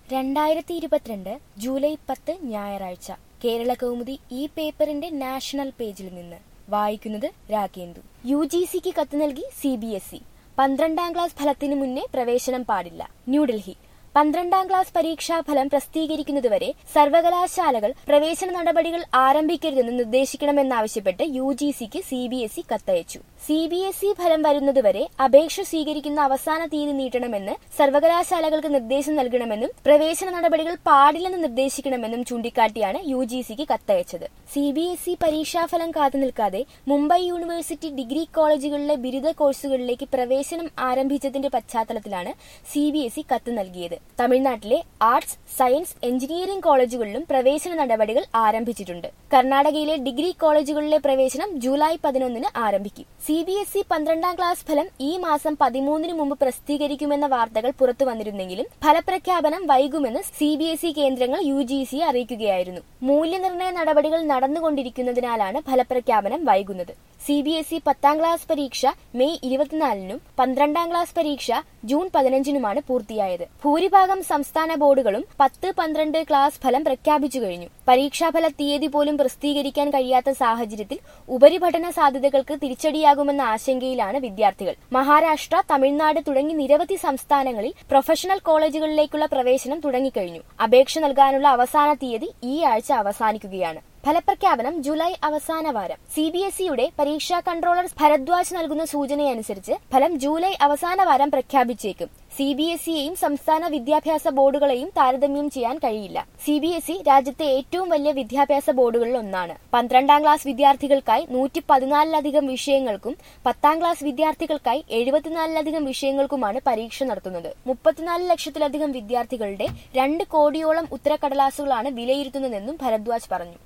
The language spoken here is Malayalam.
രണ്ടായിരത്തി ഇരുപത്തിരണ്ട് ജൂലൈ പത്ത് ഞായറാഴ്ച കേരള കൗമുദി ഈ പേപ്പറിന്റെ നാഷണൽ പേജിൽ നിന്ന് വായിക്കുന്നത് രാഗേന്ദു യു ജി സിക്ക് കത്ത് നൽകി സി ബി എസ് ഇ പന്ത്രണ്ടാം ക്ലാസ് ഫലത്തിന് മുന്നേ പ്രവേശനം പാടില്ല ന്യൂഡൽഹി പന്ത്രണ്ടാം ക്ലാസ് പരീക്ഷാഫലം പ്രസിദ്ധീകരിക്കുന്നതുവരെ സർവകലാശാലകൾ പ്രവേശന നടപടികൾ ആരംഭിക്കരുതെന്ന് നിർദ്ദേശിക്കണമെന്നാവശ്യപ്പെട്ട് യു ജി സിക്ക് സി ബി എസ് ഇ കത്തയച്ചു സി ബി എസ് ഇ ഫലം വരുന്നതുവരെ അപേക്ഷ സ്വീകരിക്കുന്ന അവസാന തീയതി നീട്ടണമെന്ന് സർവകലാശാലകൾക്ക് നിർദ്ദേശം നൽകണമെന്നും പ്രവേശന നടപടികൾ പാടില്ലെന്ന് നിർദ്ദേശിക്കണമെന്നും ചൂണ്ടിക്കാട്ടിയാണ് യു ജി സിക്ക് കത്തയച്ചത് സി ബി എസ് ഇ പരീക്ഷാഫലം കാത്തുനിൽക്കാതെ മുംബൈ യൂണിവേഴ്സിറ്റി ഡിഗ്രി കോളേജുകളിലെ ബിരുദ കോഴ്സുകളിലേക്ക് പ്രവേശനം ആരംഭിച്ചതിന്റെ പശ്ചാത്തലത്തിലാണ് സി ബി എസ് ഇ കത്ത് നൽകിയത് തമിഴ്നാട്ടിലെ ആർട്സ് സയൻസ് എഞ്ചിനീയറിംഗ് കോളേജുകളിലും പ്രവേശന നടപടികൾ ആരംഭിച്ചിട്ടുണ്ട് കർണാടകയിലെ ഡിഗ്രി കോളേജുകളിലെ പ്രവേശനം ജൂലൈ പതിനൊന്നിന് ആരംഭിക്കും സി ബി എസ് ഇ പന്ത്രണ്ടാം ക്ലാസ് ഫലം ഈ മാസം പതിമൂന്നിന് മുമ്പ് പ്രസിദ്ധീകരിക്കുമെന്ന വാർത്തകൾ പുറത്തു വന്നിരുന്നെങ്കിലും ഫലപ്രഖ്യാപനം വൈകുമെന്ന് സി ബി എസ് ഇ കേന്ദ്രങ്ങൾ യു ജി സിയെ അറിയിക്കുകയായിരുന്നു മൂല്യനിർണ്ണയ നടപടികൾ നടന്നുകൊണ്ടിരിക്കുന്നതിനാലാണ് ഫലപ്രഖ്യാപനം വൈകുന്നത് സി ബി എസ് ഇ പത്താം ക്ലാസ് പരീക്ഷ മെയ് ഇരുപത്തിനാലിനും പന്ത്രണ്ടാം ക്ലാസ് പരീക്ഷ ജൂൺ പതിനഞ്ചിനുമാണ് പൂർത്തിയായത് ഭൂരിഭാഗം സംസ്ഥാന ബോർഡുകളും പത്ത് പന്ത്രണ്ട് ക്ലാസ് ഫലം പ്രഖ്യാപിച്ചു കഴിഞ്ഞു പരീക്ഷാഫല തീയതി പോലും പ്രസിദ്ധീകരിക്കാൻ കഴിയാത്ത സാഹചര്യത്തിൽ ഉപരിപഠന സാധ്യതകൾക്ക് തിരിച്ചടിയാകുമെന്ന ആശങ്കയിലാണ് വിദ്യാർത്ഥികൾ മഹാരാഷ്ട്ര തമിഴ്നാട് തുടങ്ങി നിരവധി സംസ്ഥാനങ്ങളിൽ പ്രൊഫഷണൽ കോളേജുകളിലേക്കുള്ള പ്രവേശനം തുടങ്ങിക്കഴിഞ്ഞു അപേക്ഷ നൽകാനുള്ള അവസാന തീയതി ഈ ആഴ്ച അവസാനിക്കുകയാണ് ഫലപ്രഖ്യാപനം ജൂലൈ അവസാന വാരം സി ബി എസ് ഇയുടെ പരീക്ഷാ കൺട്രോളർ ഭരദ്വാജ് നൽകുന്ന സൂചനയനുസരിച്ച് ഫലം ജൂലൈ അവസാന വാരം പ്രഖ്യാപിച്ചേക്കും സി ബി എസ് ഇയെയും സംസ്ഥാന വിദ്യാഭ്യാസ ബോർഡുകളെയും താരതമ്യം ചെയ്യാൻ കഴിയില്ല സി ബി എസ് ഇ രാജ്യത്തെ ഏറ്റവും വലിയ വിദ്യാഭ്യാസ ബോർഡുകളിൽ ഒന്നാണ് പന്ത്രണ്ടാം ക്ലാസ് വിദ്യാർത്ഥികൾക്കായി നൂറ്റി പതിനാലിലധികം വിഷയങ്ങൾക്കും പത്താം ക്ലാസ് വിദ്യാർത്ഥികൾക്കായി എഴുപത്തിനാലിലധികം വിഷയങ്ങൾക്കുമാണ് പരീക്ഷ നടത്തുന്നത് മുപ്പത്തിനാല് ലക്ഷത്തിലധികം വിദ്യാർത്ഥികളുടെ രണ്ട് കോടിയോളം ഉത്തരക്കടലാസുകളാണ് വിലയിരുത്തുന്നതെന്നും ഭരദ്വാജ് പറഞ്ഞു